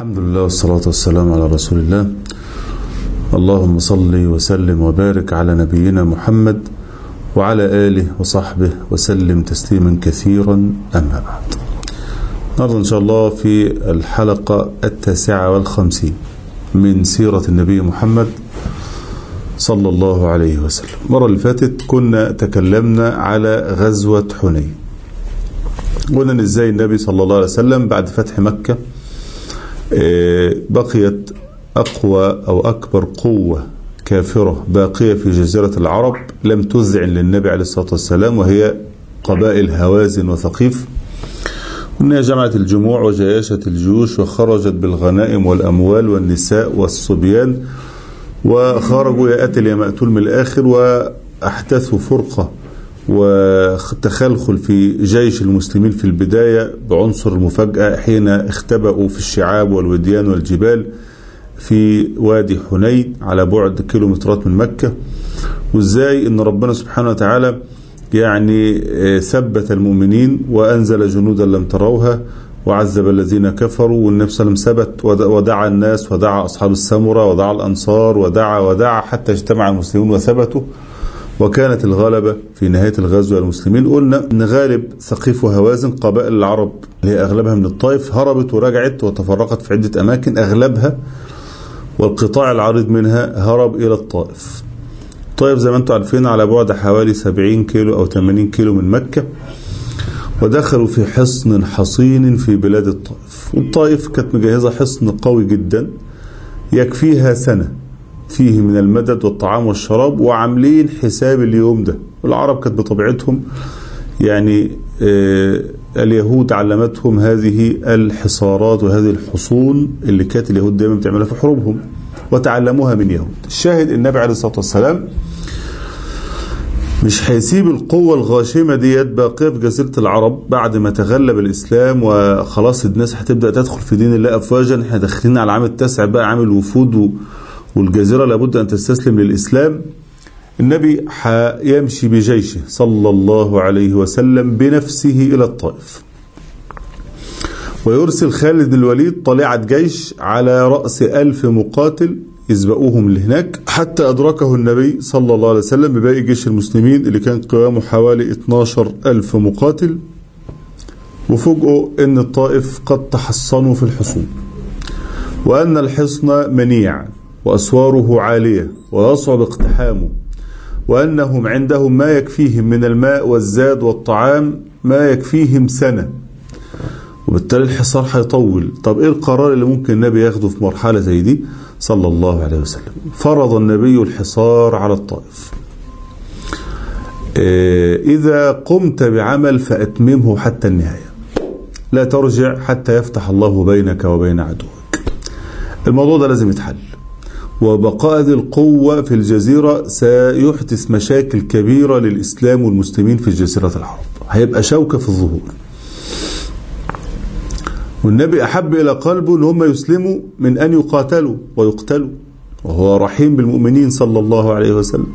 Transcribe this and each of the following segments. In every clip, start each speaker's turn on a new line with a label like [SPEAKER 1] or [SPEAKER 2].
[SPEAKER 1] الحمد لله والصلاة والسلام على رسول الله اللهم صل وسلم وبارك على نبينا محمد وعلى آله وصحبه وسلم تسليما كثيرا أما بعد النهارده إن شاء الله في الحلقة التاسعة والخمسين من سيرة النبي محمد صلى الله عليه وسلم المرة اللي فاتت كنا تكلمنا على غزوة حنين قلنا ان ازاي النبي صلى الله عليه وسلم بعد فتح مكة بقيت أقوى أو أكبر قوة كافرة باقية في جزيرة العرب لم تذعن للنبي عليه الصلاة والسلام وهي قبائل هوازن وثقيف وأنها جمعت الجموع وجياشت الجيوش وخرجت بالغنائم والأموال والنساء والصبيان وخرجوا يا قتل يا مقتول من الآخر وأحدثوا فرقة وتخلخل في جيش المسلمين في البداية بعنصر المفاجأة حين اختبأوا في الشعاب والوديان والجبال في وادي حنين على بعد كيلومترات من مكة وازاي ان ربنا سبحانه وتعالى يعني ثبت المؤمنين وانزل جنودا لم تروها وعذب الذين كفروا والنبي صلى الله عليه وسلم ثبت ودعا الناس ودعا اصحاب السمره ودعا الانصار ودعا ودعا حتى اجتمع المسلمون وثبتوا وكانت الغلبة في نهاية الغزو المسلمين قلنا ان غالب ثقيف وهوازن قبائل العرب اللي هي اغلبها من الطائف هربت ورجعت وتفرقت في عدة اماكن اغلبها والقطاع العريض منها هرب الى الطائف الطائف زي ما انتم عارفين على بعد حوالي 70 كيلو او 80 كيلو من مكة ودخلوا في حصن حصين في بلاد الطائف والطائف كانت مجهزة حصن قوي جدا يكفيها سنة فيه من المدد والطعام والشراب وعاملين حساب اليوم ده والعرب كانت بطبيعتهم يعني آه اليهود علمتهم هذه الحصارات وهذه الحصون اللي كانت اليهود دايما بتعملها في حروبهم وتعلموها من يهود الشاهد النبي عليه الصلاة والسلام مش هيسيب القوة الغاشمة ديت باقية في جزيرة العرب بعد ما تغلب الإسلام وخلاص الناس هتبدأ تدخل في دين الله أفواجا احنا داخلين على العام التاسع بقى عام الوفود و والجزيرة لابد أن تستسلم للإسلام النبي يمشي بجيشه صلى الله عليه وسلم بنفسه إلى الطائف ويرسل خالد بن الوليد طليعة جيش على رأس ألف مقاتل يسبقوهم لهناك حتى أدركه النبي صلى الله عليه وسلم بباقي جيش المسلمين اللي كان قوامه حوالي 12 ألف مقاتل وفوجئوا أن الطائف قد تحصنوا في الحصون وأن الحصن منيع وأسواره عالية ويصعب اقتحامه وأنهم عندهم ما يكفيهم من الماء والزاد والطعام ما يكفيهم سنة وبالتالي الحصار هيطول طب ايه القرار اللي ممكن النبي ياخده في مرحلة زي دي صلى الله عليه وسلم فرض النبي الحصار على الطائف إذا قمت بعمل فأتممه حتى النهاية لا ترجع حتى يفتح الله بينك وبين عدوك الموضوع ده لازم يتحل وبقاء ذي القوة في الجزيرة سيحدث مشاكل كبيرة للإسلام والمسلمين في جزيرة العرب هيبقى شوكة في الظهور والنبي أحب إلى قلبه أن هم يسلموا من أن يقاتلوا ويقتلوا وهو رحيم بالمؤمنين صلى الله عليه وسلم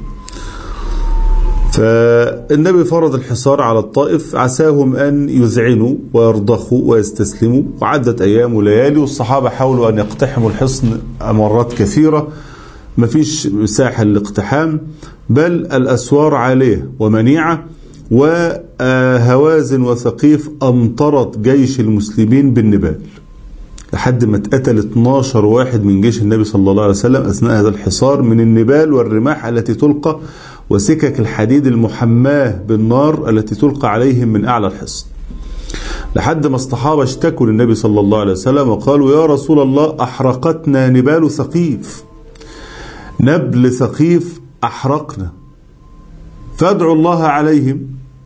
[SPEAKER 1] فالنبي فرض الحصار على الطائف عساهم أن يذعنوا ويرضخوا ويستسلموا وعدت أيام وليالي والصحابة حاولوا أن يقتحموا الحصن مرات كثيرة مفيش مساحة للاقتحام بل الأسوار عالية ومنيعة وهوازن وثقيف أمطرت جيش المسلمين بالنبال لحد ما اتقتل 12 واحد من جيش النبي صلى الله عليه وسلم أثناء هذا الحصار من النبال والرماح التي تلقى وسكك الحديد المحماة بالنار التي تلقى عليهم من أعلى الحصن لحد ما الصحابة اشتكوا للنبي صلى الله عليه وسلم وقالوا يا رسول الله أحرقتنا نبال ثقيف نبل ثقيف أحرقنا فادعوا الله عليهم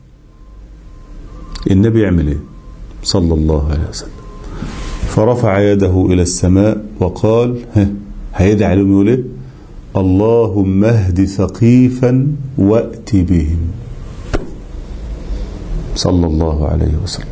[SPEAKER 1] النبي يعمل ايه صلى الله عليه وسلم فرفع يده إلى السماء وقال هيدعي عليهم يقول ايه اللهم اهد ثقيفا وات بهم صلى الله عليه وسلم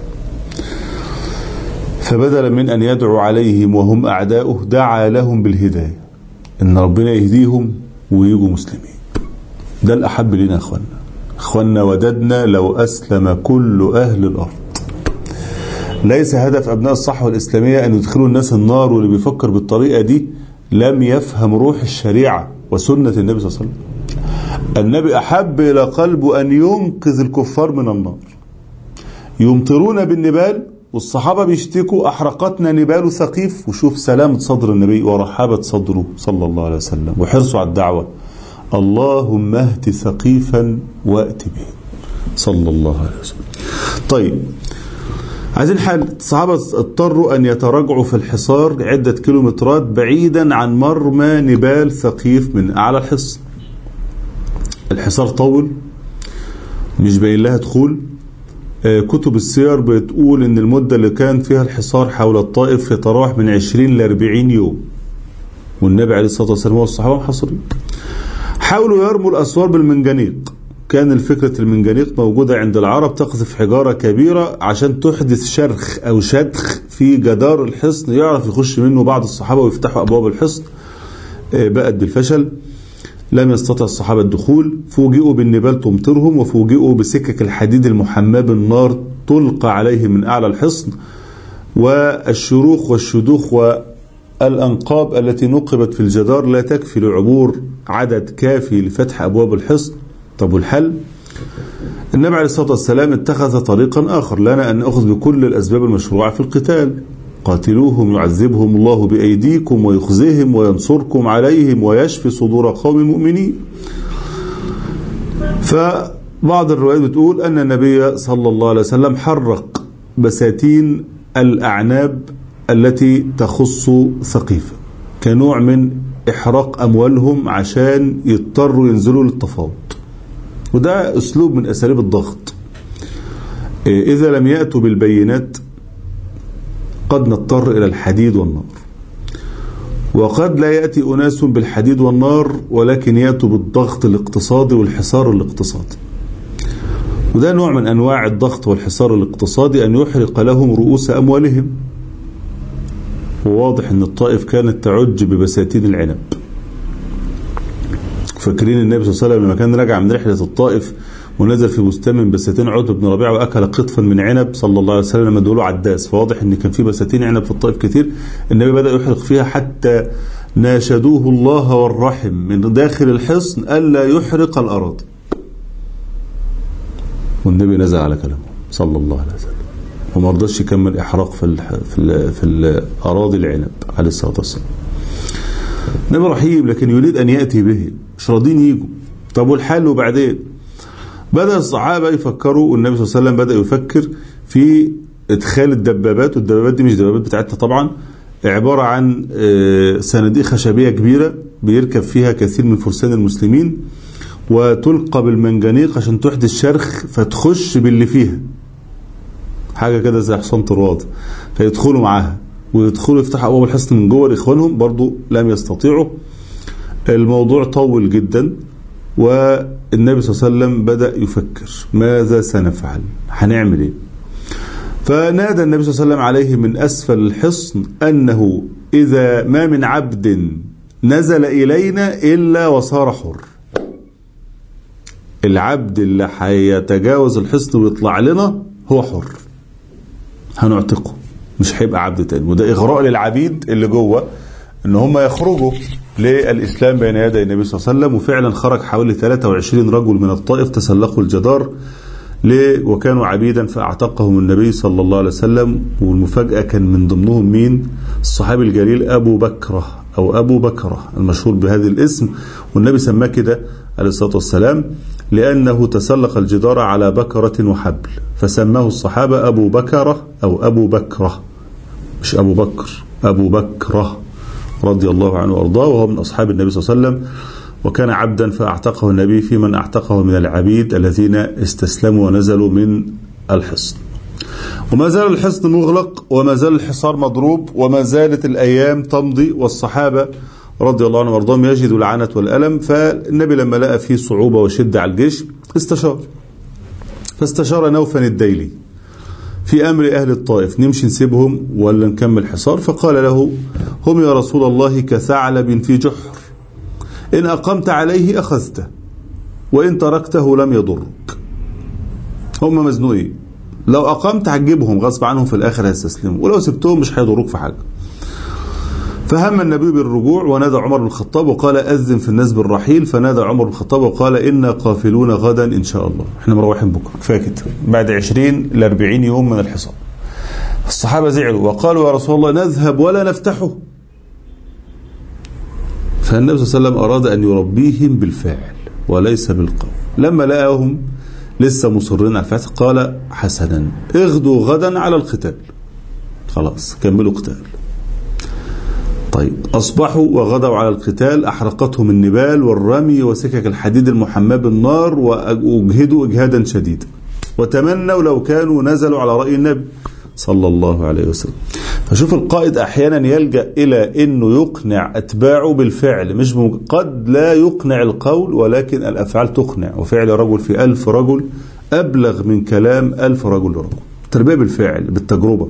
[SPEAKER 1] فبدلا من أن يدعو عليهم وهم أعداؤه دعا لهم بالهداية إن ربنا يهديهم ويجوا مسلمين ده الأحب لنا أخوانا أخوانا وددنا لو أسلم كل أهل الأرض ليس هدف أبناء الصحوة الإسلامية أن يدخلوا الناس النار واللي بيفكر بالطريقة دي لم يفهم روح الشريعة وسنة النبي صلى الله عليه وسلم النبي أحب إلى قلبه أن ينقذ الكفار من النار يمطرون بالنبال والصحابة بيشتكوا أحرقتنا نبال ثقيف وشوف سلامة صدر النبي ورحابة صدره صلى الله عليه وسلم وحرصه على الدعوة اللهم اهد ثقيفا وأت به صلى الله عليه وسلم طيب عايزين حل الصحابة اضطروا أن يتراجعوا في الحصار عدة كيلومترات بعيدا عن مرمى نبال ثقيف من أعلى الحصن الحصار طول مش باين لها دخول كتب السير بتقول ان المدة اللي كان فيها الحصار حول الطائف يتراوح من 20 ل 40 يوم والنبي عليه الصلاة والسلام والصحابة محاصرين حاولوا يرموا الأسوار بالمنجنيق كان الفكرة المنجنيق موجودة عند العرب تقذف حجارة كبيرة عشان تحدث شرخ أو شدخ في جدار الحصن يعرف يخش منه بعض الصحابة ويفتحوا أبواب الحصن بقت بالفشل لم يستطع الصحابة الدخول فوجئوا بالنبال تمطرهم وفوجئوا بسكك الحديد المحماة بالنار تلقى عليهم من أعلى الحصن والشروخ والشدوخ والأنقاب التي نقبت في الجدار لا تكفي لعبور عدد كافي لفتح أبواب الحصن طب والحل النبي عليه الصلاة والسلام اتخذ طريقا آخر لنا أن نأخذ بكل الأسباب المشروعة في القتال قاتلوهم يعذبهم الله بأيديكم ويخزيهم وينصركم عليهم ويشفي صدور قوم مؤمنين فبعض الروايات بتقول أن النبي صلى الله عليه وسلم حرق بساتين الأعناب التي تخص ثقيفة كنوع من إحراق أموالهم عشان يضطروا ينزلوا للتفاوض وده أسلوب من أساليب الضغط إذا لم يأتوا بالبينات قد نضطر إلى الحديد والنار وقد لا يأتي أناس بالحديد والنار ولكن يأتوا بالضغط الاقتصادي والحصار الاقتصادي وده نوع من أنواع الضغط والحصار الاقتصادي أن يحرق لهم رؤوس أموالهم وواضح أن الطائف كانت تعج ببساتين العنب فاكرين النبي صلى الله عليه وسلم لما كان راجع من رحلة الطائف ونزل في بستان من بساتين عتبة بن ربيعة وأكل قطفا من عنب صلى الله عليه وسلم لما دولوا عداس فواضح أن كان في بساتين عنب في الطائف كتير النبي بدأ يحرق فيها حتى ناشدوه الله والرحم من داخل الحصن ألا يحرق الأراضي والنبي نزل على كلامه صلى الله عليه وسلم وما رضاش يكمل إحراق في ال في ال في الأراضي العنب عليه الصلاة والسلام نبي رحيم لكن يريد أن يأتي به مش راضين يجوا طب والحل وبعدين بدأ الصحابة يفكروا والنبي صلى الله عليه وسلم بدأ يفكر في إدخال الدبابات والدبابات دي مش دبابات بتاعتها طبعا عبارة عن صناديق خشبية كبيرة بيركب فيها كثير من فرسان المسلمين وتلقى بالمنجنيق عشان تحدث شرخ فتخش باللي فيها حاجة كده زي حصان طرواد فيدخلوا معاها ويدخلوا يفتحوا أبواب الحصن من جوه لإخوانهم برضو لم يستطيعوا الموضوع طول جدا والنبي صلى الله عليه وسلم بدأ يفكر ماذا سنفعل هنعمل ايه فنادى النبي صلى الله عليه وسلم عليه من أسفل الحصن أنه إذا ما من عبد نزل إلينا إلا وصار حر العبد اللي هيتجاوز الحصن ويطلع لنا هو حر هنعتقه مش هيبقى عبد تاني وده إغراء للعبيد اللي جوه ان هم يخرجوا للإسلام بين يدي النبي صلى الله عليه وسلم وفعلا خرج حوالي 23 رجل من الطائف تسلقوا الجدار وكانوا عبيدا فاعتقهم النبي صلى الله عليه وسلم والمفاجأة كان من ضمنهم مين الصحابي الجليل أبو بكرة أو أبو بكرة المشهور بهذا الاسم والنبي سماه كده عليه الصلاة والسلام لأنه تسلق الجدار على بكرة وحبل فسماه الصحابة أبو بكرة أو أبو بكرة مش أبو بكر أبو بكرة رضي الله عنه وارضاه وهو من اصحاب النبي صلى الله عليه وسلم وكان عبدا فاعتقه النبي في من اعتقه من العبيد الذين استسلموا ونزلوا من الحصن. وما زال الحصن مغلق وما زال الحصار مضروب وما زالت الايام تمضي والصحابه رضي الله عنهم وارضاهم يجدوا العنة والألم فالنبي لما لقى فيه صعوبة وشدة على الجيش استشار فاستشار نوفا الديلي في أمر أهل الطائف نمشي نسيبهم ولا نكمل حصار فقال له هم يا رسول الله كثعلب في جحر إن أقمت عليه أخذته وإن تركته لم يضرك هم مزنوقين لو أقمت هتجيبهم غصب عنهم في الآخر هيستسلموا ولو سبتهم مش هيضروك في حاجة فهم النبي بالرجوع ونادى عمر بن الخطاب وقال أذن في الناس بالرحيل فنادى عمر بن الخطاب وقال إنا قافلون غدا إن شاء الله احنا مروحين بكرة كفاية كده بعد 20 ل 40 يوم من الحصار الصحابة زعلوا وقالوا يا رسول الله نذهب ولا نفتحه فالنبي صلى الله عليه وسلم أراد أن يربيهم بالفعل وليس بالقول لما لقاهم لسه مصرين على الفتح قال حسنا اغدوا غدا على القتال خلاص كملوا قتال طيب أصبحوا وغدوا على القتال أحرقتهم النبال والرمي وسكك الحديد المحمى بالنار وأجهدوا إجهادا شديدا وتمنوا لو كانوا نزلوا على رأي النبي صلى الله عليه وسلم فشوف القائد أحيانا يلجأ إلى أنه يقنع أتباعه بالفعل مش بم... قد لا يقنع القول ولكن الأفعال تقنع وفعل رجل في ألف رجل أبلغ من كلام ألف رجل لرجل تربية بالفعل بالتجربة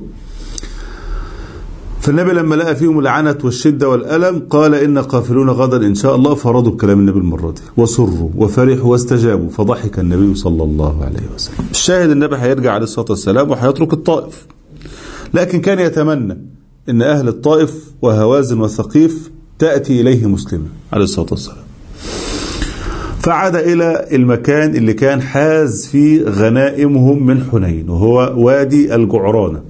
[SPEAKER 1] فالنبي لما لقى فيهم العنت والشدة والألم قال إن قافلون غدا إن شاء الله فرضوا بكلام النبي المرة دي وسروا وفرحوا واستجابوا فضحك النبي صلى الله عليه وسلم الشاهد النبي هيرجع عليه الصلاة والسلام وهيترك الطائف لكن كان يتمنى أن أهل الطائف وهوازن وثقيف تأتي إليه مسلمة عليه الصلاة والسلام فعاد إلى المكان اللي كان حاز فيه غنائمهم من حنين وهو وادي الجعرانة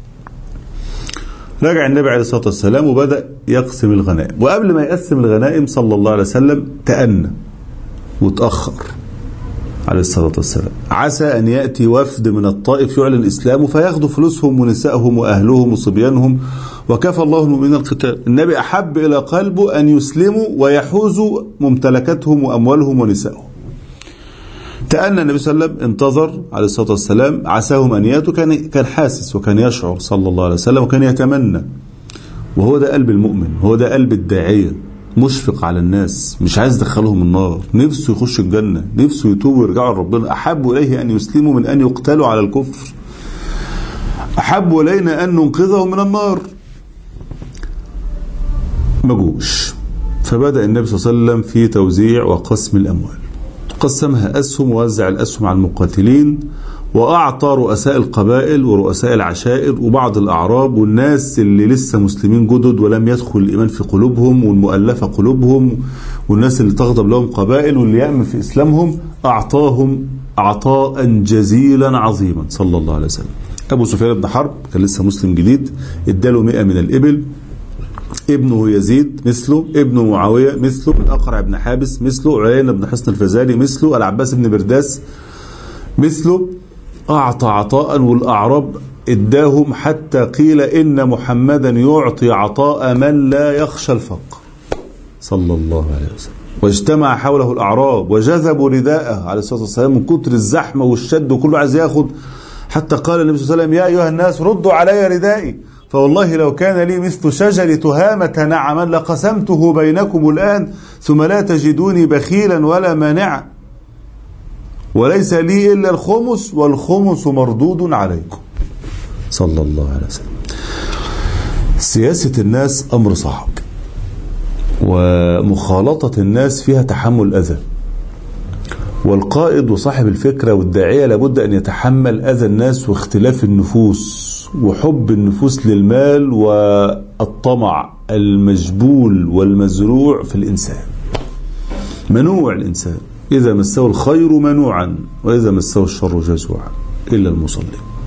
[SPEAKER 1] رجع النبي عليه الصلاة والسلام وبدأ يقسم الغنائم وقبل ما يقسم الغنائم صلى الله عليه وسلم تأنى وتأخر عليه الصلاة والسلام عسى أن يأتي وفد من الطائف يعلن إسلامه فياخذوا فلوسهم ونسائهم وأهلهم وصبيانهم وكفى الله المؤمنين القتال النبي أحب إلى قلبه أن يسلموا ويحوزوا ممتلكاتهم وأموالهم ونسائهم تأنى النبي صلى الله عليه وسلم انتظر عليه الصلاة والسلام عساهم أن يأتوا كان كان حاسس وكان يشعر صلى الله عليه وسلم وكان يتمنى وهو ده قلب المؤمن هو ده قلب الداعية مشفق على الناس مش عايز يدخلهم النار نفسه يخش الجنة نفسه يتوبوا ويرجعوا لربنا أحب إليه أن يسلموا من أن يقتلوا على الكفر أحب إلينا أن ننقذهم من النار مجوش فبدأ النبي صلى الله عليه وسلم في توزيع وقسم الأموال قسمها أسهم ووزع الأسهم على المقاتلين وأعطى رؤساء القبائل ورؤساء العشائر وبعض الأعراب والناس اللي لسه مسلمين جدد ولم يدخل الإيمان في قلوبهم والمؤلفة قلوبهم والناس اللي تغضب لهم قبائل واللي يأمن في إسلامهم أعطاهم عطاء جزيلا عظيما صلى الله عليه وسلم أبو سفيان بن حرب كان لسه مسلم جديد اداله 100 من الإبل ابنه يزيد مثله ابنه معاوية مثله الأقرع بن حابس مثله عيينة بن حصن الفزاري مثله العباس بن برداس مثله أعطى عطاء والأعراب اداهم حتى قيل إن محمدا يعطي عطاء من لا يخشى الفقر صلى الله عليه وسلم واجتمع حوله الأعراب وجذبوا رداءه عليه الصلاة والسلام من كتر الزحمة والشد وكله عايز ياخد حتى قال النبي صلى الله عليه وسلم يا أيها الناس ردوا علي ردائي فوالله لو كان لي مثل شجر تهامة نعما لقسمته بينكم الآن ثم لا تجدوني بخيلا ولا مانعا وليس لي إلا الخمس والخمس مردود عليكم صلى الله عليه وسلم سياسة الناس أمر صعب ومخالطة الناس فيها تحمل أذى والقائد وصاحب الفكرة والداعية لابد أن يتحمل أذى الناس واختلاف النفوس وحب النفوس للمال والطمع المجبول والمزروع في الإنسان منوع الإنسان إذا مسه الخير منوعا وإذا مسه الشر جزوعا إلا المصلي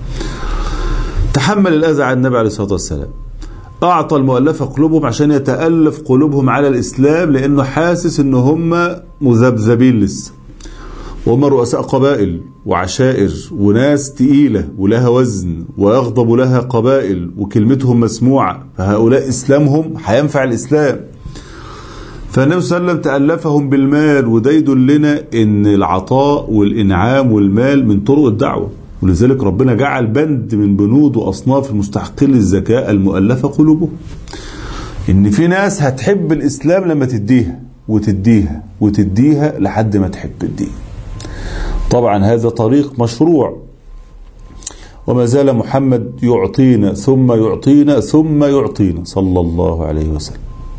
[SPEAKER 1] تحمل الأذى عن النبي عليه الصلاة والسلام أعطى المؤلفة قلوبهم عشان يتألف قلوبهم على الإسلام لأنه حاسس إن هم مذبذبين لسه وهم رؤساء قبائل وعشائر وناس تقيلة ولها وزن ويغضب لها قبائل وكلمتهم مسموعة فهؤلاء إسلامهم هينفع الإسلام فالنبي صلى الله عليه وسلم تألفهم بالمال وده يدلنا ان العطاء والإنعام والمال من طرق الدعوة ولذلك ربنا جعل بند من بنود وأصناف المستحقين للزكاة المؤلفة قلوبهم ان في ناس هتحب الإسلام لما تديها وتديها وتديها لحد ما تحب الدين طبعا هذا طريق مشروع وما زال محمد يعطينا ثم يعطينا ثم يعطينا صلى الله عليه وسلم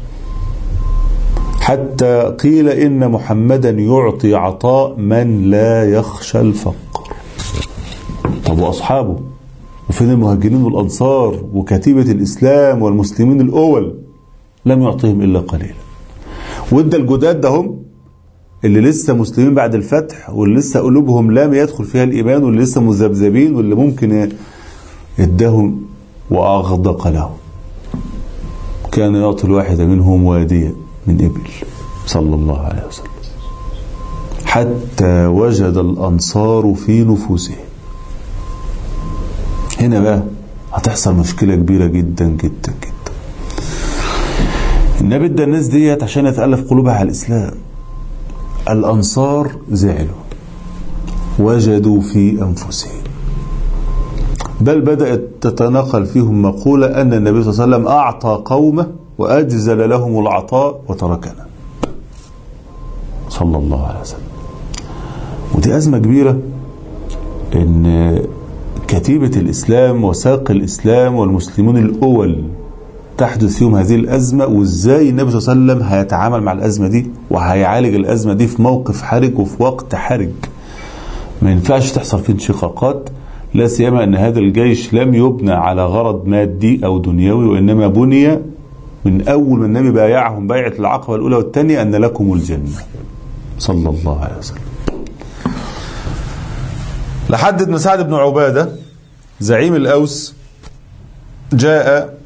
[SPEAKER 1] حتى قيل إن محمدا يعطي عطاء من لا يخشى الفقر طب وأصحابه وفين المهاجرين والأنصار وكتيبة الإسلام والمسلمين الأول لم يعطيهم إلا قليلا وادى الجداد ده هم اللي لسه مسلمين بعد الفتح واللي لسه قلوبهم لم يدخل فيها الإيمان واللي لسه مذبذبين واللي ممكن اداهم وأغدق لهم كان يعطي الواحد منهم واديا من إبل صلى الله عليه وسلم حتى وجد الأنصار في نفوسهم هنا بقى هتحصل مشكلة كبيرة جدا جدا جدا النبي ادى الناس ديت عشان يتألف قلوبها على الإسلام الأنصار زعلوا وجدوا في أنفسهم بل بدأت تتناقل فيهم مقولة أن النبي صلى الله عليه وسلم أعطى قومه وأجزل لهم العطاء وتركنا صلى الله عليه وسلم ودي أزمة كبيرة إن كتيبة الإسلام وساق الإسلام والمسلمون الأول تحدث فيهم هذه الأزمة وإزاي النبي صلى الله عليه وسلم هيتعامل مع الأزمة دي وهيعالج الأزمة دي في موقف حرج وفي وقت حرج ما ينفعش تحصل فيه انشقاقات لا سيما أن هذا الجيش لم يبنى على غرض مادي أو دنيوي وإنما بني من أول ما النبي بايعهم بيعة العقبة الأولى والثانية أن لكم الجنة صلى الله عليه وسلم لحد ابن سعد بن عبادة زعيم الأوس جاء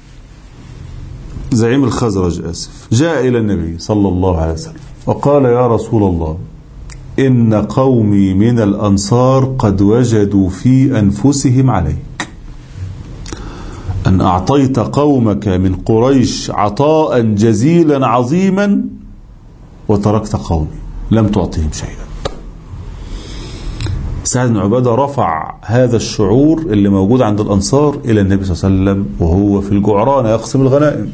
[SPEAKER 1] زعيم الخزرج آسف جاء إلى النبي صلى الله عليه وسلم وقال يا رسول الله إن قومي من الأنصار قد وجدوا في أنفسهم عليك أن أعطيت قومك من قريش عطاء جزيلا عظيما وتركت قومي لم تعطهم شيئا سعد بن عبادة رفع هذا الشعور اللي موجود عند الأنصار إلى النبي صلى الله عليه وسلم وهو في الجعرانة يقسم الغنائم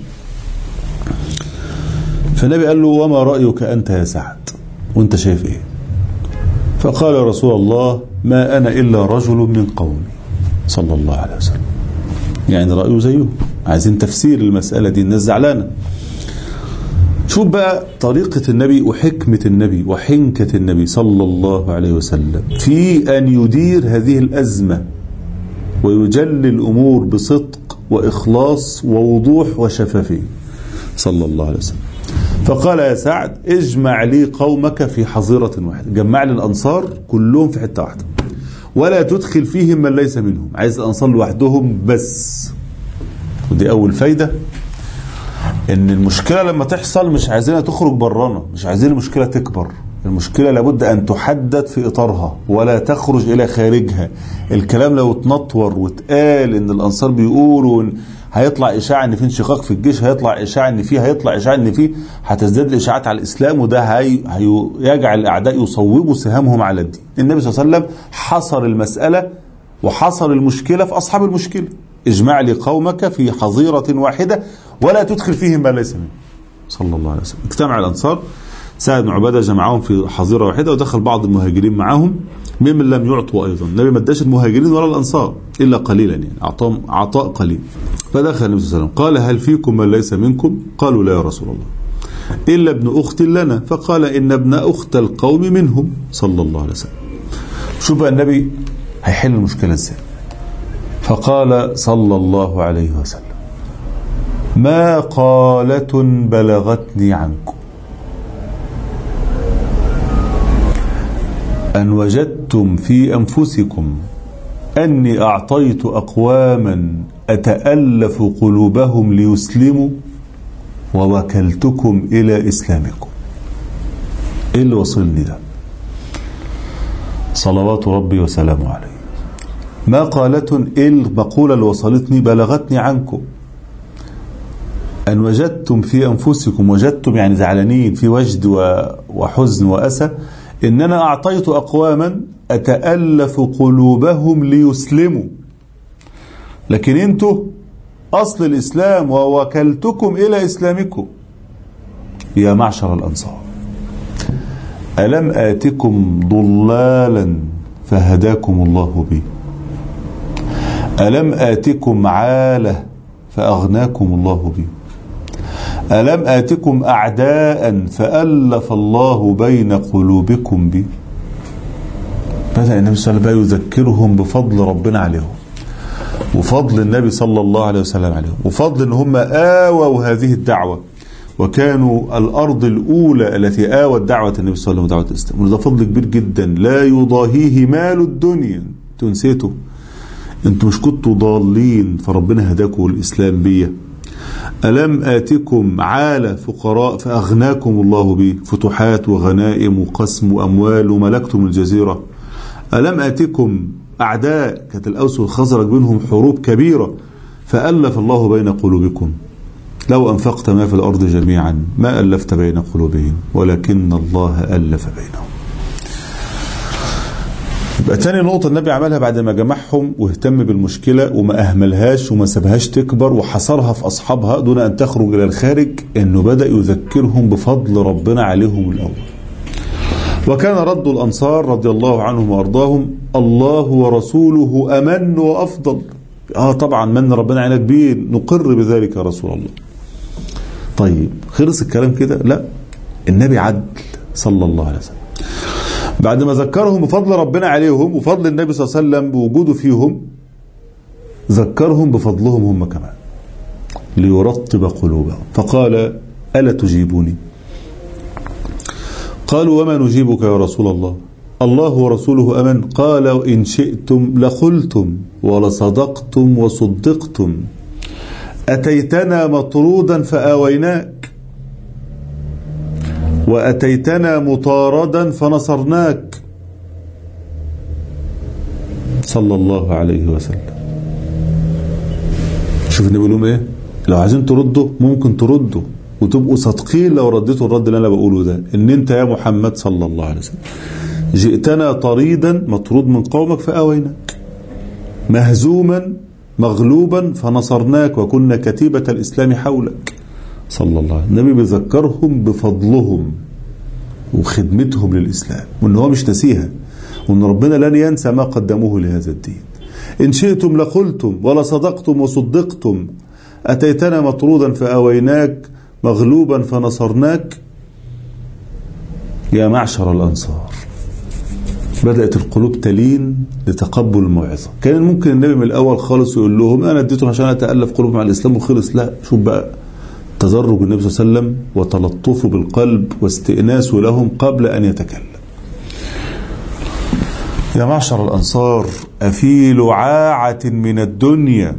[SPEAKER 1] فالنبي قال له وما رأيك أنت يا سعد وانت شايف ايه فقال يا رسول الله ما أنا إلا رجل من قومي صلى الله عليه وسلم يعني رأيه زيه عايزين تفسير المسألة دي الناس زعلانة شوف بقى طريقة النبي وحكمة النبي وحنكة النبي صلى الله عليه وسلم في أن يدير هذه الأزمة ويجلي الأمور بصدق وإخلاص ووضوح وشفافية صلى الله عليه وسلم فقال يا سعد اجمع لي قومك في حظيرة واحدة جمع لي الأنصار كلهم في حتة واحدة ولا تدخل فيهم من ليس منهم عايز الأنصار لوحدهم بس ودي أول فايدة ان المشكلة لما تحصل مش عايزينها تخرج برانا مش عايزين المشكلة تكبر المشكلة لابد أن تحدد في إطارها ولا تخرج إلى خارجها الكلام لو اتنطور واتقال إن الأنصار بيقولوا إن هيطلع إشاعة إن في انشقاق في الجيش هيطلع إشاعة إن في هيطلع إشاعة إن في هتزداد الإشاعات على الإسلام وده هي هيجعل الأعداء يصوبوا سهامهم على الدين النبي صلى الله عليه وسلم حصر المسألة وحصر المشكلة في أصحاب المشكلة اجمع لي قومك في حظيرة واحدة ولا تدخل فيهم ما ليس منه صلى الله عليه وسلم اجتمع الأنصار سعد بن عبادة جمعهم في حظيرة واحدة ودخل بعض المهاجرين معهم ممن لم يعطوا أيضا النبي ما اداش المهاجرين ولا الأنصار إلا قليلا يعني أعطاهم عطاء قليل فدخل النبي صلى الله عليه وسلم قال هل فيكم من ليس منكم قالوا لا يا رسول الله إلا ابن أخت لنا فقال إن ابن أخت القوم منهم صلى الله عليه وسلم شوف بقى النبي هيحل المشكلة ازاي فقال صلى الله عليه وسلم ما قالة بلغتني عنكم أن وجدتم في أنفسكم أني أعطيت أقواما أتألف قلوبهم ليسلموا ووكلتكم إلى إسلامكم إيه اللي وصلني ده صلوات ربي وسلامه عليه ما قالة إيه المقولة اللي وصلتني بلغتني عنكم أن وجدتم في أنفسكم وجدتم يعني زعلانين في وجد وحزن وأسى إن أنا أعطيت أقواما أتألف قلوبهم ليسلموا لكن أنتوا أصل الإسلام ووكلتكم إلى إسلامكم يا معشر الأنصار ألم آتكم ضلالا فهداكم الله بي ألم آتكم عالة فأغناكم الله بي ألم آتكم أعداء فألف الله بين قلوبكم بي بدأ النبي صلى الله عليه وسلم يذكرهم بفضل ربنا عليهم وفضل النبي صلى الله عليه وسلم عليهم وفضل ان هم آووا هذه الدعوة وكانوا الأرض الأولى التي آوت دعوة النبي صلى الله عليه وسلم ودعوة الإسلام وده فضل كبير جدا لا يضاهيه مال الدنيا انتوا نسيتوا انتوا مش كنتوا ضالين فربنا هداكم الإسلام بيه ألم آتكم عالة فقراء فأغناكم الله به فتوحات وغنائم وقسم وأموال وملكتم الجزيرة ألم آتكم أعداء كانت الأوس والخزرج بينهم حروب كبيرة فألف الله بين قلوبكم لو أنفقت ما في الأرض جميعا ما ألفت بين قلوبهم ولكن الله ألف بينهم يبقى تاني نقطة النبي عملها بعد ما جمعهم واهتم بالمشكلة وما أهملهاش وما سابهاش تكبر وحصرها في أصحابها دون أن تخرج إلى الخارج إنه بدأ يذكرهم بفضل ربنا عليهم الأول وكان رد الأنصار رضي الله عنهم وأرضاهم الله ورسوله أمن وأفضل آه طبعا من ربنا علينا كبير نقر بذلك يا رسول الله طيب خلص الكلام كده لا النبي عدل صلى الله عليه وسلم بعد ما ذكرهم بفضل ربنا عليهم وفضل النبي صلى الله عليه وسلم بوجوده فيهم ذكرهم بفضلهم هم كمان ليرطب قلوبهم فقال ألا تجيبوني قالوا وما نجيبك يا رسول الله الله ورسوله أمن قال إن شئتم لقلتم ولصدقتم وصدقتم أتيتنا مطرودا فآويناك وأتيتنا مطاردا فنصرناك صلى الله عليه وسلم شوف النبي بيقول لهم ايه لو عايزين تردوا ممكن تردوا وتبقوا صادقين لو رديتوا الرد اللي انا بقوله ده ان انت يا محمد صلى الله عليه وسلم جئتنا طريدا مطرود من قومك فآويناك مهزوما مغلوبا فنصرناك وكنا كتيبة الإسلام حولك صلى الله عليه وسلم النبي بيذكرهم بفضلهم وخدمتهم للإسلام وإن هو مش نسيها وإن ربنا لن ينسى ما قدموه لهذا الدين إن شئتم لقلتم ولا صدقتم وصدقتم أتيتنا مطرودا فآويناك مغلوبا فنصرناك يا معشر الأنصار بدأت القلوب تلين لتقبل الموعظة كان ممكن النبي من الأول خالص يقول لهم أنا اديتهم عشان أتألف قلوبهم على الإسلام وخلص لا شوف بقى تدرج النبي صلى الله عليه وسلم وتلطفه بالقلب واستئناسه لهم قبل أن يتكلم يا معشر الأنصار أفي لعاعة من الدنيا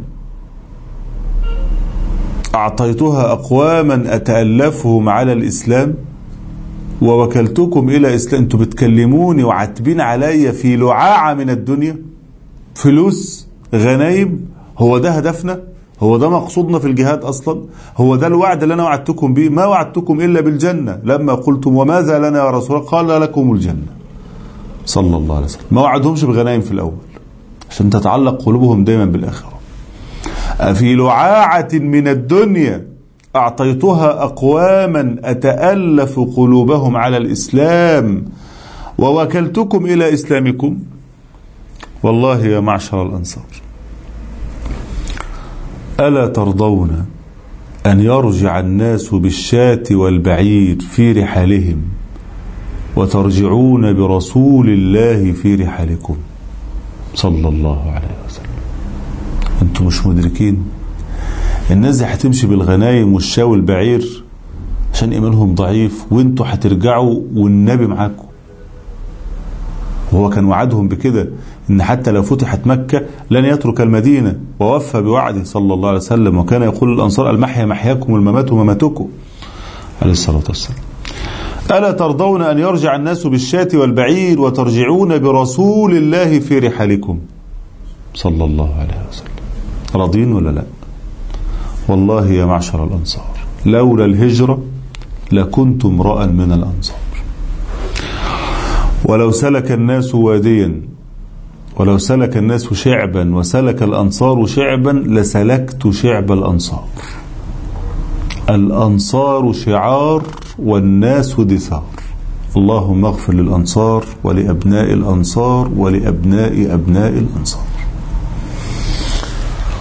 [SPEAKER 1] أعطيتها أقواما أتألفهم على الإسلام ووكلتكم إلى إسلام أنتوا بتكلموني وعاتبين عليا في لعاعة من الدنيا فلوس غنايم هو ده هدفنا هو ده مقصودنا في الجهاد أصلا هو ده الوعد اللي أنا وعدتكم به ما وعدتكم إلا بالجنة لما قلتم وماذا لنا يا رسول الله قال لكم الجنة صلى الله عليه وسلم ما وعدهمش بغنايم في الأول عشان تتعلق قلوبهم دايما بالآخرة أفي لعاعة من الدنيا أعطيتها أقواما أتألف قلوبهم على الإسلام ووكلتكم إلى إسلامكم والله يا معشر الأنصار ألا ترضون أن يرجع الناس بالشاة والبعير في رحالهم وترجعون برسول الله في رحالكم صلى الله عليه وسلم انتم مش مدركين الناس دي هتمشي بالغنايم والشاة والبعير عشان ايمانهم ضعيف وانتوا هترجعوا والنبي معاكم وهو كان وعدهم بكده ان حتى لو فتحت مكة لن يترك المدينة ووفى بوعده صلى الله عليه وسلم وكان يقول للأنصار المحيا محياكم والممات مماتكم عليه الصلاة والسلام ألا ترضون أن يرجع الناس بالشاة والبعير وترجعون برسول الله في رحالكم صلى الله عليه وسلم راضين ولا لا والله يا معشر الأنصار لولا الهجرة لكنت امرأ من الأنصار ولو سلك الناس واديا ولو سلك الناس شعبا وسلك الأنصار شعبا لسلكت شعب الأنصار الأنصار شعار والناس دثار اللهم اغفر للأنصار ولأبناء الأنصار ولأبناء أبناء الأنصار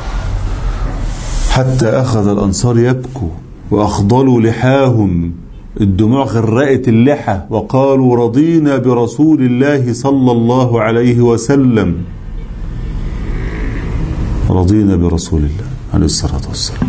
[SPEAKER 1] حتى أخذ الأنصار يبكوا وأخضلوا لحاهم الدموع غرقت اللحى وقالوا رضينا برسول الله صلى الله عليه وسلم رضينا برسول الله عليه الصلاة والسلام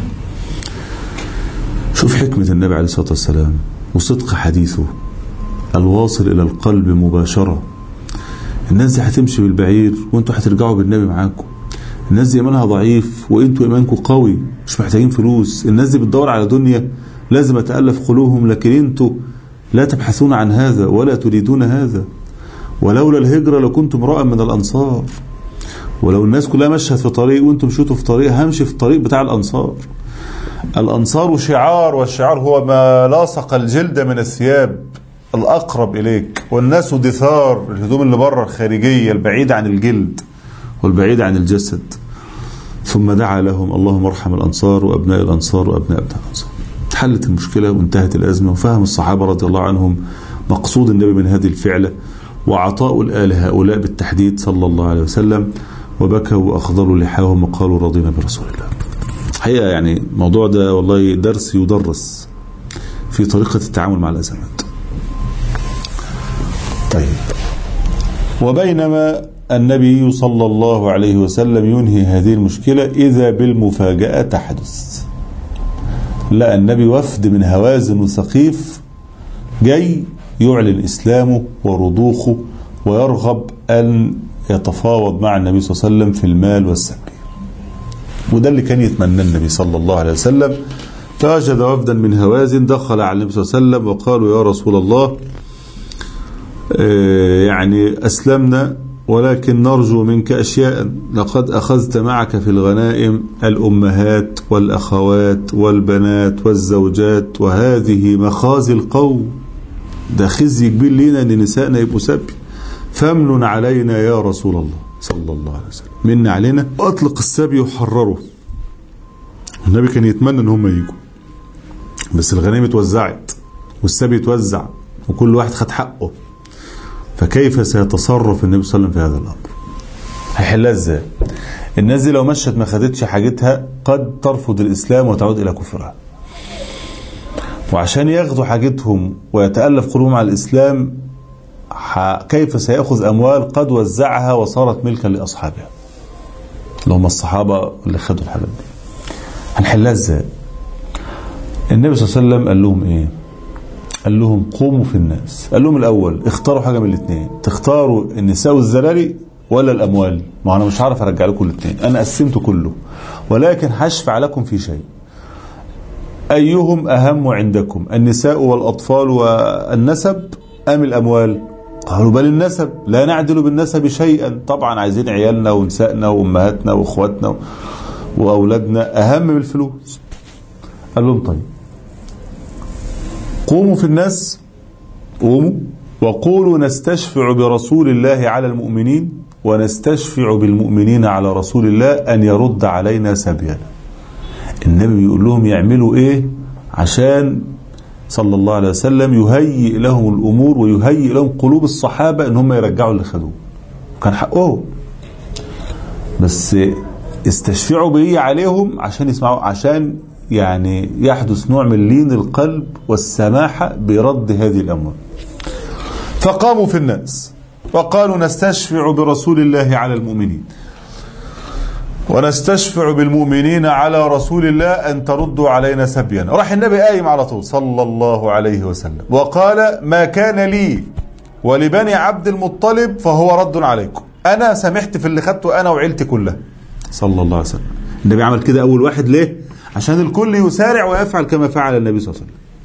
[SPEAKER 1] شوف حكمة النبي عليه الصلاة والسلام وصدق حديثه الواصل إلى القلب مباشرة الناس دي هتمشي بالبعير وانتوا هترجعوا بالنبي معاكم الناس دي ايمانها ضعيف وانتوا ايمانكم قوي مش محتاجين فلوس الناس دي بتدور على دنيا لازم اتالف قلوبهم لكن انتوا لا تبحثون عن هذا ولا تريدون هذا ولولا الهجره لكنتم امرأ من الانصار ولو الناس كلها مشت في طريق وانتم مشيتوا في طريق همشي في الطريق بتاع الانصار الانصار شعار والشعار هو ما لاصق الجلد من الثياب الأقرب إليك والناس دثار الهدوم اللي بره الخارجية البعيدة عن الجلد والبعيدة عن الجسد ثم دعا لهم اللهم ارحم الأنصار وأبناء الأنصار وأبناء أبناء الأنصار حلت المشكلة وانتهت الأزمة وفهم الصحابة رضي الله عنهم مقصود النبي من هذه الفعلة وعطاء الآل هؤلاء بالتحديد صلى الله عليه وسلم وبكوا وأخضروا لحاهم وقالوا رضينا برسول الله حقيقة يعني الموضوع ده والله درس يدرس في طريقة التعامل مع الأزمات طيب وبينما النبي صلى الله عليه وسلم ينهي هذه المشكلة إذا بالمفاجأة تحدث لا النبي وفد من هوازن وثقيف جاي يعلن إسلامه ورضوخه ويرغب أن يتفاوض مع النبي صلى الله عليه وسلم في المال والسبي وده اللي كان يتمنى النبي صلى الله عليه وسلم فوجد وفدا من هوازن دخل على النبي صلى الله عليه وسلم وقالوا يا رسول الله يعني أسلمنا ولكن نرجو منك أشياء لقد أخذت معك في الغنائم الأمهات والأخوات والبنات والزوجات وهذه مخازي القوم ده خزي كبير لينا أن نسائنا يبقوا سبي فامنن علينا يا رسول الله صلى الله عليه وسلم من علينا وأطلق السبي وحرره النبي كان يتمنى ان هم يجوا بس الغنائم اتوزعت والسبي اتوزع وكل واحد خد حقه فكيف سيتصرف النبي صلى الله عليه وسلم في هذا الامر هيحلها ازاي الناس دي لو مشت ما خدتش حاجتها قد ترفض الاسلام وتعود الى كفرها وعشان ياخدوا حاجتهم ويتالف قلوبهم على الاسلام كيف سيأخذ أموال قد وزعها وصارت ملكا لأصحابها اللي هم الصحابة اللي خدوا الحاجات دي هنحلها ازاي النبي صلى الله عليه وسلم قال لهم ايه قال لهم قوموا في الناس قال لهم الاول اختاروا حاجه من الاثنين تختاروا النساء والزراري ولا الاموال ما انا مش هعرف ارجع لكم الاثنين انا قسمته كله ولكن هشفع لكم في شيء ايهم اهم عندكم النساء والاطفال والنسب ام الاموال قالوا بل النسب لا نعدل بالنسب شيئا طبعا عايزين عيالنا ونسائنا وامهاتنا واخواتنا واولادنا اهم من الفلوس قال لهم طيب قوموا في الناس قوموا وقولوا نستشفع برسول الله على المؤمنين ونستشفع بالمؤمنين على رسول الله أن يرد علينا سبينا النبي بيقول لهم يعملوا إيه عشان صلى الله عليه وسلم يهيئ لهم الأمور ويهيئ لهم قلوب الصحابة إن هم يرجعوا اللي خدوه كان حقهم بس استشفعوا بيه عليهم عشان يسمعوا عشان يعني يحدث نوع من لين القلب والسماحة برد هذه الأموال فقاموا في الناس وقالوا نستشفع برسول الله على المؤمنين ونستشفع بالمؤمنين على رسول الله أن تردوا علينا سبيا راح النبي قايم على طول صلى الله عليه وسلم وقال ما كان لي ولبني عبد المطلب فهو رد عليكم أنا سمحت في اللي خدته أنا وعيلتي كلها صلى الله عليه وسلم النبي عمل كده أول واحد ليه عشان الكل يسارع ويفعل كما فعل النبي صلى الله عليه وسلم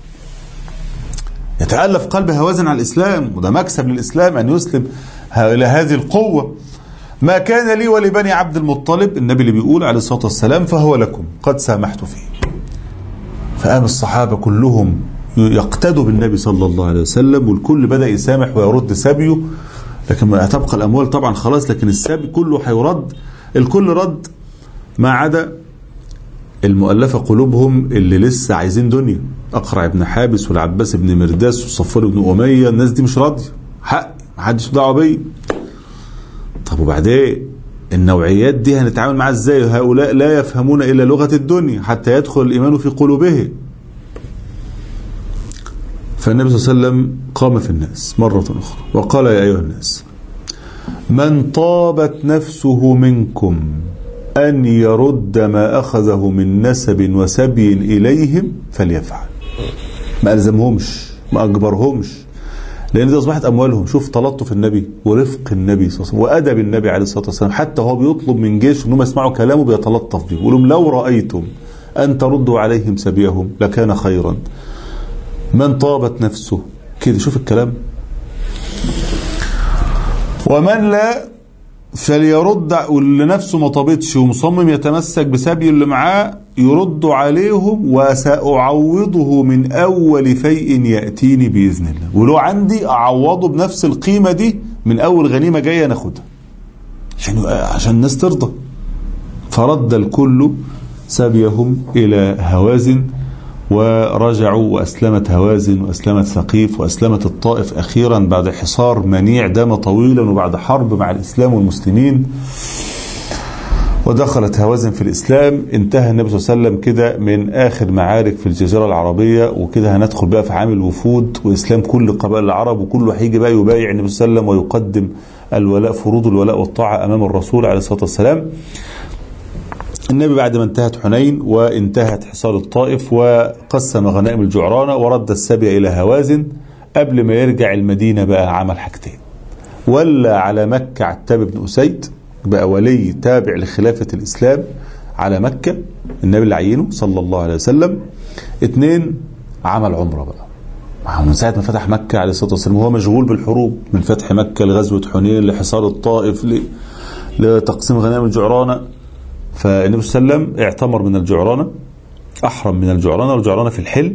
[SPEAKER 1] يتألف قلب هوازن على الإسلام وده مكسب للإسلام أن يسلم إلى هذه القوة ما كان لي ولبني عبد المطلب النبي اللي بيقول عليه الصلاة والسلام فهو لكم قد سامحت فيه فقام الصحابة كلهم يقتدوا بالنبي صلى الله عليه وسلم والكل بدأ يسامح ويرد سبيه لكن ما تبقى الأموال طبعا خلاص لكن السبي كله هيرد الكل رد ما عدا المؤلفة قلوبهم اللي لسه عايزين دنيا أقرع بن حابس والعباس بن مرداس وصفار بن أمية الناس دي مش راضية حق محدش دعوة بيا طب وبعدين النوعيات دي هنتعامل معاها ازاي هؤلاء لا يفهمون إلا لغة الدنيا حتى يدخل الإيمان في قلوبهم فالنبي صلى الله عليه وسلم قام في الناس مرة أخرى وقال يا أيها الناس من طابت نفسه منكم أن يرد ما أخذه من نسب وسبي إليهم فليفعل ما ألزمهمش ما أجبرهمش لأن دي أصبحت أموالهم شوف تلطف النبي ورفق النبي صلى الله عليه وسلم وأدب النبي عليه الصلاة والسلام حتى هو بيطلب من جيش أنهم يسمعوا كلامه بيتلطف بيه يقول لهم لو رأيتم أن تردوا عليهم سبيهم لكان خيرا من طابت نفسه كده شوف الكلام ومن لا فليرد واللي نفسه ما طابتش ومصمم يتمسك بسبي اللي معاه يرد عليهم وسأعوضه من أول فيء يأتيني بإذن الله ولو عندي أعوضه بنفس القيمة دي من أول غنيمة جاية ناخدها عشان عشان الناس ترضى فرد الكل سبيهم إلى هوازن ورجعوا وأسلمت هوازن وأسلمت ثقيف وأسلمت الطائف أخيرا بعد حصار منيع دام طويلا وبعد حرب مع الإسلام والمسلمين ودخلت هوازن في الإسلام انتهى النبي صلى الله عليه وسلم كده من آخر معارك في الجزيرة العربية وكده هندخل بقى في عام الوفود وإسلام كل قبائل العرب وكله هيجي بقى يبايع النبي صلى الله عليه وسلم ويقدم الولاء فروض الولاء والطاعة أمام الرسول عليه الصلاة والسلام النبي بعد ما انتهت حنين وانتهت حصار الطائف وقسم غنائم الجعرانة ورد السبي إلى هوازن قبل ما يرجع المدينة بقى عمل حاجتين ولا على مكة عتاب بن أسيد بقى ولي تابع لخلافة الإسلام على مكة النبي اللي عينه صلى الله عليه وسلم اتنين عمل عمرة بقى من ساعة ما فتح مكة عليه الصلاة والسلام وهو مشغول بالحروب من فتح مكة لغزوة حنين لحصار الطائف لتقسيم غنائم الجعرانة فالنبي صلى الله عليه وسلم اعتمر من الجعرانة أحرم من الجعرانة والجعرانة في الحل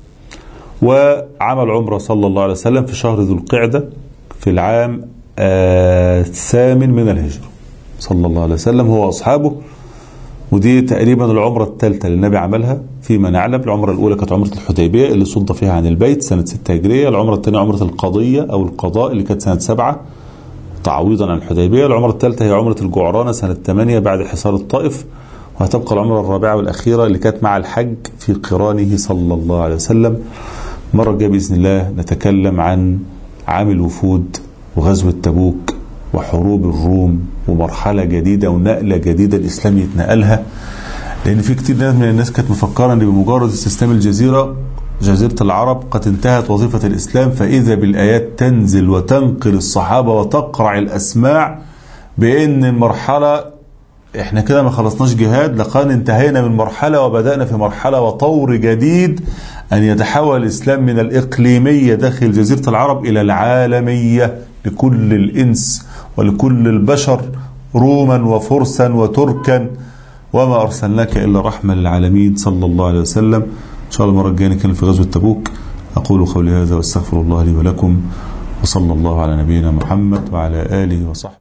[SPEAKER 1] وعمل عمرة صلى الله عليه وسلم في شهر ذو القعدة في العام الثامن من الهجرة صلى الله عليه وسلم هو أصحابه ودي تقريبا العمرة الثالثة اللي النبي عملها فيما نعلم العمرة الأولى كانت عمرة الحديبية اللي صد فيها عن البيت سنة 6 هجرية العمرة الثانية عمرة القضية أو القضاء اللي كانت سنة 7 تعويضا عن الحديبية العمرة الثالثة هي عمرة الجعرانة سنة 8 بعد حصار الطائف وهتبقى العمرة الرابعة والأخيرة اللي كانت مع الحج في قرانه صلى الله عليه وسلم مرة الجاية بإذن الله نتكلم عن عام الوفود وغزوة تبوك وحروب الروم ومرحلة جديدة ونقلة جديدة الإسلام يتنقلها لأن في كتير ناس من الناس كانت مفكرة أن بمجرد استسلام الجزيرة جزيرة العرب قد انتهت وظيفة الإسلام فإذا بالآيات تنزل وتنقل الصحابة وتقرع الأسماع بأن المرحلة احنا كده ما خلصناش جهاد لقد انتهينا من مرحلة وبدأنا في مرحلة وطور جديد أن يتحول الإسلام من الإقليمية داخل جزيرة العرب إلى العالمية لكل الإنس ولكل البشر روما وفرسا وتركا وما أرسلناك إلا رحمة للعالمين صلى الله عليه وسلم إن شاء الله المرة الجاية نتكلم في غزوة تبوك أقول قولي هذا واستغفر الله لي ولكم وصلى الله على نبينا محمد وعلى آله وصحبه